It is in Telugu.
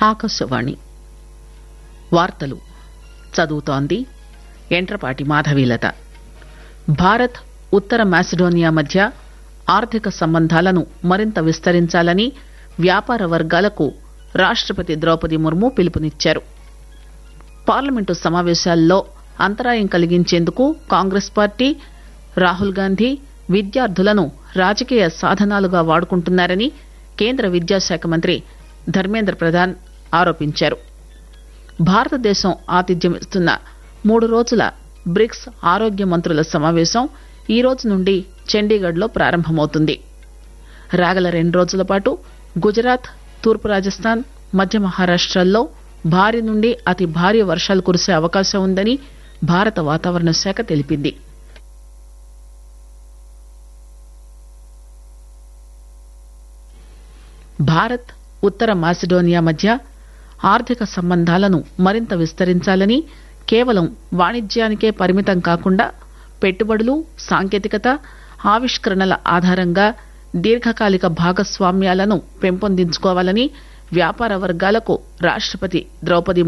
ఆకాశవాణి వార్తలు చదువుతోంది ఎంట్రపాటి మాధవీలత భారత్ ఉత్తర మాసిడోనియా మధ్య ఆర్థిక సంబంధాలను మరింత విస్తరించాలని వ్యాపార వర్గాలకు రాష్టపతి ద్రౌపది ముర్ము పిలుపునిచ్చారు పార్లమెంటు సమావేశాల్లో అంతరాయం కలిగించేందుకు కాంగ్రెస్ పార్టీ రాహుల్ గాంధీ విద్యార్థులను రాజకీయ సాధనాలుగా వాడుకుంటున్నారని కేంద్ర విద్యాశాఖ మంత్రి ధర్మేంద్ర ప్రధాన్ ఆరోపించారు భారతదేశం ఆతిథ్యమిస్తున్న మూడు రోజుల బ్రిక్స్ ఆరోగ్య మంత్రుల సమావేశం ఈ రోజు నుండి చండీగఢ్ లో ప్రారంభమవుతుంది రాగల రెండు రోజుల పాటు గుజరాత్ తూర్పు రాజస్థాన్ మధ్య మహారాష్టల్లో భారీ నుండి అతి భారీ వర్షాలు కురిసే అవకాశం ఉందని భారత వాతావరణ శాఖ తెలిపింది భారత్ ఉత్తర మాసిడోనియా మధ్య ఆర్థిక సంబంధాలను మరింత విస్తరించాలని కేవలం వాణిజ్యానికే పరిమితం కాకుండా పెట్టుబడులు సాంకేతికత ఆవిష్కరణల ఆధారంగా దీర్ఘకాలిక భాగస్వామ్యాలను పెంపొందించుకోవాలని వ్యాపార వర్గాలకు రాష్టపతి ద్రౌపది